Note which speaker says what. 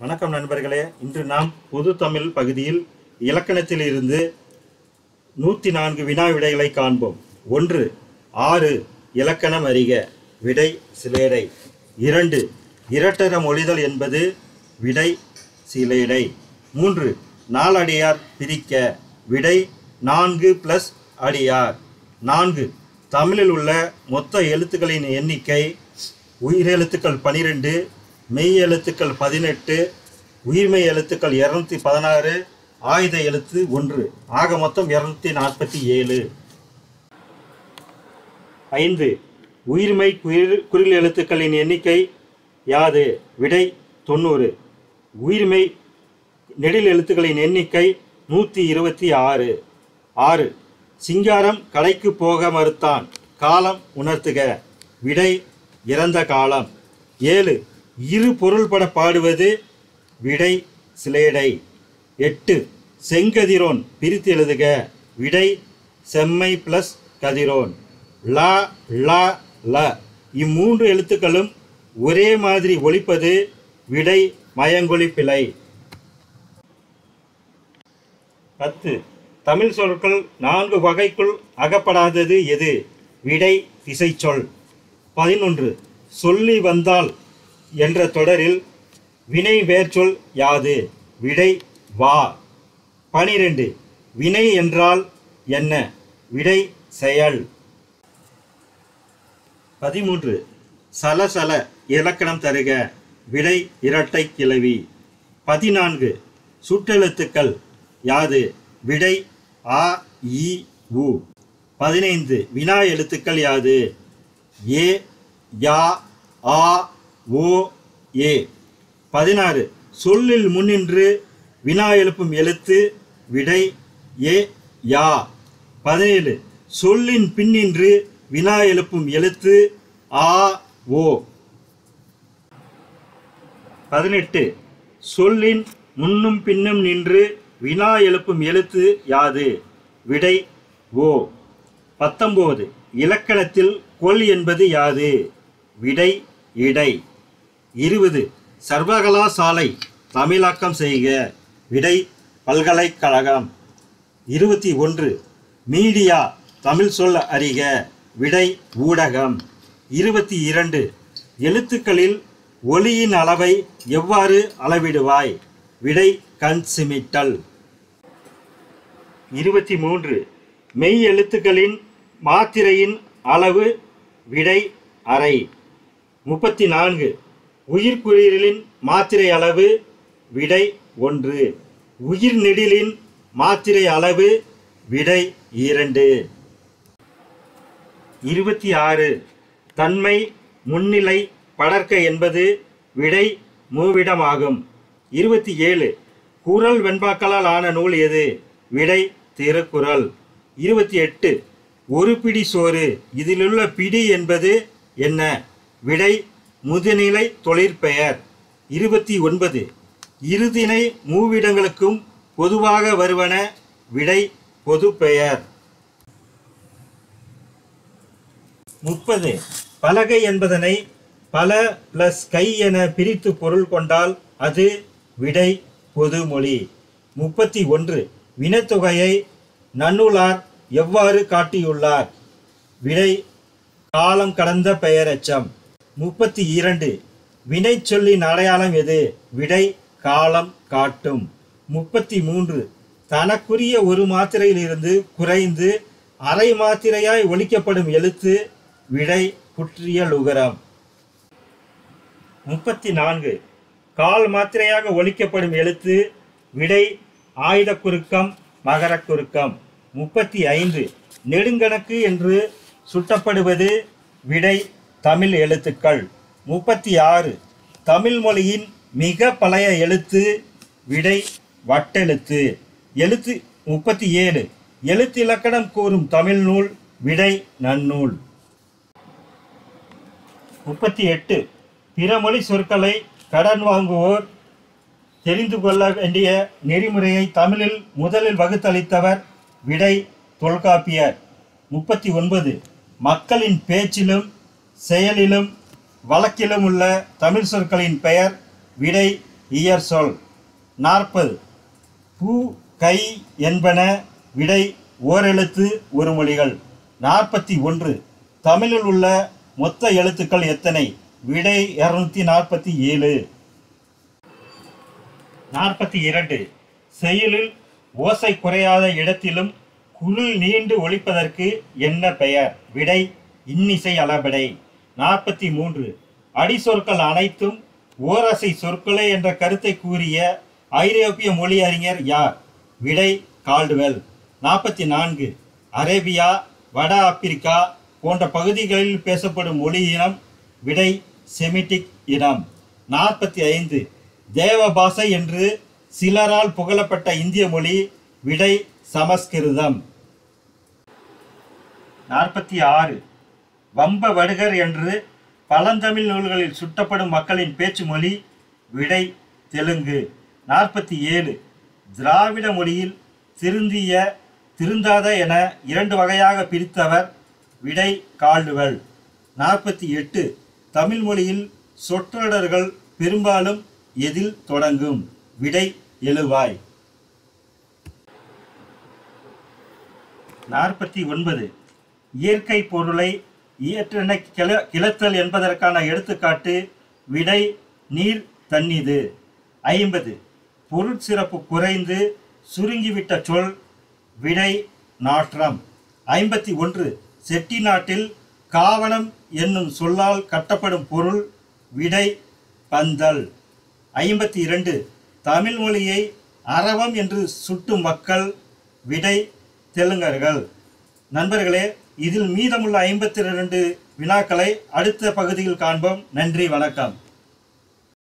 Speaker 1: வணக்கம் நண்பர்களே இன்று நாம் பொது தமிழ் பகுதியில் இலக்கணத்திலிருந்து நூற்றி நான்கு வினா விடைகளை காண்போம் ஒன்று ஆறு இலக்கணம் அறிக விடை சிலேடை இரண்டு இரட்டர மொழிதல் என்பது விடை சிலேடை மூன்று நாலடியார் பிரிக்க விடை நான்கு ப்ளஸ் அடியார் நான்கு தமிழில் உள்ள மொத்த எழுத்துக்களின் எண்ணிக்கை உயிரெழுத்துக்கள் பனிரெண்டு மெய் எழுத்துக்கள் பதினெட்டு உயிர்மெய் எழுத்துக்கள் இரநூத்தி பதினாறு ஆயுத எழுத்து ஒன்று ஆக மொத்தம் இரநூத்தி நாற்பத்தி ஏழு ஐந்து உயிர்மை குரில் குறில் எழுத்துக்களின் எண்ணிக்கை யாது விடை தொண்ணூறு உயிர்மை நெடில் எழுத்துக்களின் எண்ணிக்கை நூற்றி இருபத்தி ஆறு ஆறு சிங்காரம் கடைக்கு போக மறுத்தான் காலம் உணர்த்துக விடை இறந்த காலம் ஏழு இரு பொருள்பட பாடுவது விடை சிலேடை எட்டு செங்கதிரோன் பிரித்து எழுதுக விடை செம்மை ப்ளஸ் கதிரோன் ல ல ல இம்மூன்று எழுத்துக்களும் ஒரே மாதிரி ஒலிப்பது விடை மயங்கொலி பிழை பத்து தமிழ் சொற்கள் நான்கு வகைக்குள் அகப்படாதது எது விடை திசைச்சொல் பதினொன்று சொல்லி வந்தால் என்ற தொடரில் வினை வேர்ச்சொல் யாது விடை வா பனிரெண்டு வினை என்றால் என்ன விடை செயல் பதிமூன்று சலசல இலக்கணம் தருக விடை இரட்டை கிளவி பதினான்கு சுற்றெழுத்துக்கள் யாது விடை ஆ இ உ பதினைந்து வினா எழுத்துக்கள் யாது ஏ யா ஆ ஓ ஏ பதினாறு சொல்லில் முன்னின்று வினா எழுப்பும் எழுத்து விடை ஏ யா பதினேழு சொல்லின் பின்னின்று வினா எழுப்பும் எழுத்து ஆ ஓ பதினெட்டு சொல்லின் முன்னும் பின்னும் நின்று வினா எழுப்பும் எழுத்து யாது விடை ஓ பத்தொம்போது இலக்கணத்தில் கொல் என்பது யாது விடை இடை இருபது சர்வகலாசாலை தமிழாக்கம் செய்க விடை பல்கலைக்கழகம் இருபத்தி ஒன்று மீடியா தமிழ் சொல் அறிக விடை ஊடகம் இருபத்தி இரண்டு எழுத்துக்களில் ஒளியின் அளவை எவ்வாறு அளவிடுவாய் விடை கண் சிமிட்டல் இருபத்தி மூன்று மெய் எழுத்துக்களின் மாத்திரையின் அளவு விடை அறை முப்பத்தி நான்கு உயிர்க்குறியலின் மாத்திரை அளவு விடை ஒன்று உயிர் நெடிலின் மாத்திரை அளவு விடை இரண்டு இருபத்தி ஆறு தன்மை முன்னிலை படர்க்க என்பது விடை மூவிடமாகும் இருபத்தி ஏழு குரல் வெண்பாக்களால் ஆன நூல் எது விடை திருக்குறள் இருபத்தி எட்டு ஒரு பிடி சோறு இதிலுள்ள பிடி என்பது என்ன விடை முதுநிலை தொழிற்பெயர் இருபத்தி ஒன்பது இருதினை மூவிடங்களுக்கும் பொதுவாக வருவன விடை பொதுப்பெயர் முப்பது பலகை என்பதனை பல பிளஸ் கை என பிரித்து பொருள் கொண்டால் அது விடை பொதுமொழி முப்பத்தி ஒன்று வினத்தொகையை நன்னூலார் எவ்வாறு காட்டியுள்ளார் விடை காலம் கடந்த பெயரெச்சம் முப்பத்தி இரண்டு வினை சொல்லின் அடையாளம் எது விடை காலம் காட்டும் முப்பத்தி மூன்று தனக்குரிய ஒரு மாத்திரையிலிருந்து குறைந்து அரை மாத்திரையாய் ஒலிக்கப்படும் எழுத்து விடை குற்றியல் உகரம் முப்பத்தி நான்கு கால் மாத்திரையாக ஒலிக்கப்படும் எழுத்து விடை ஆயுத குறுக்கம் மகர குறுக்கம் முப்பத்தி ஐந்து நெடுங்கணக்கு என்று சுட்டப்படுவது விடை தமிழ் எழுத்துக்கள் முப்பத்தி ஆறு தமிழ் மொழியின் மிக பழைய எழுத்து விடை வட்டெழுத்து எழுத்து முப்பத்தி ஏழு எழுத்து இலக்கணம் கூறும் தமிழ் நூல் விடை நன்னூல் முப்பத்தி எட்டு பிறமொழி சொற்களை கடன் வாங்குவோர் தெரிந்து கொள்ள வேண்டிய நெறிமுறையை தமிழில் முதலில் வகுத்தளித்தவர் விடை தொல்காப்பியர் முப்பத்தி ஒன்பது மக்களின் பேச்சிலும் செயலிலும் வழக்கிலும் உள்ள தமிழ் சொற்களின் பெயர் விடை இயற் சொல் நாற்பது பூ கை என்பன விடை ஓரெழுத்து ஒரு மொழிகள் நாற்பத்தி ஒன்று தமிழில் உள்ள மொத்த எழுத்துக்கள் எத்தனை விடை இருநூத்தி நாற்பத்தி ஏழு நாற்பத்தி இரண்டு செயலில் ஓசை குறையாத இடத்திலும் குளில் நீண்டு ஒலிப்பதற்கு என்ன பெயர் விடை இன்னிசை அளபடை நாற்பத்தி மூன்று அடிசொற்கள் அனைத்தும் ஓரசை சொற்களே என்ற கருத்தை கூறிய ஐரோப்பிய மொழி அறிஞர் யார் விடை கால்டுவெல் நாற்பத்தி நான்கு அரேபியா வட ஆப்பிரிக்கா போன்ற பகுதிகளில் பேசப்படும் மொழி இனம் விடை செமிட்டிக் இனம் நாற்பத்தி ஐந்து தேவபாஷை என்று சிலரால் புகழப்பட்ட இந்திய மொழி விடை சமஸ்கிருதம் நாற்பத்தி ஆறு வம்ப வடுகர் என்று பழந்தமிழ் நூல்களில் சுட்டப்படும் மக்களின் பேச்சு மொழி விடை தெலுங்கு நாற்பத்தி ஏழு திராவிட மொழியில் திருந்திய திருந்தாத என இரண்டு வகையாக பிரித்தவர் விடை கால்டுவெல் நாற்பத்தி எட்டு தமிழ் மொழியில் சொற்றொடர்கள் பெரும்பாலும் எதில் தொடங்கும் விடை எழுவாய் நாற்பத்தி ஒன்பது இயற்கை பொருளை இயற்றென கிள கிளத்தல் என்பதற்கான எடுத்துக்காட்டு விடை நீர் தண்ணீது ஐம்பது பொருட்சிறப்பு குறைந்து சுருங்கிவிட்ட சொல் விடை நாற்றம் ஐம்பத்தி ஒன்று செட்டி நாட்டில் காவணம் என்னும் சொல்லால் கட்டப்படும் பொருள் விடை பந்தல் ஐம்பத்தி இரண்டு தமிழ் மொழியை அரவம் என்று சுட்டும் மக்கள் விடை தெலுங்கர்கள் நண்பர்களே இதில் மீதமுள்ள ஐம்பத்தி இரண்டு வினாக்களை அடுத்த பகுதியில் காண்போம் நன்றி வணக்கம்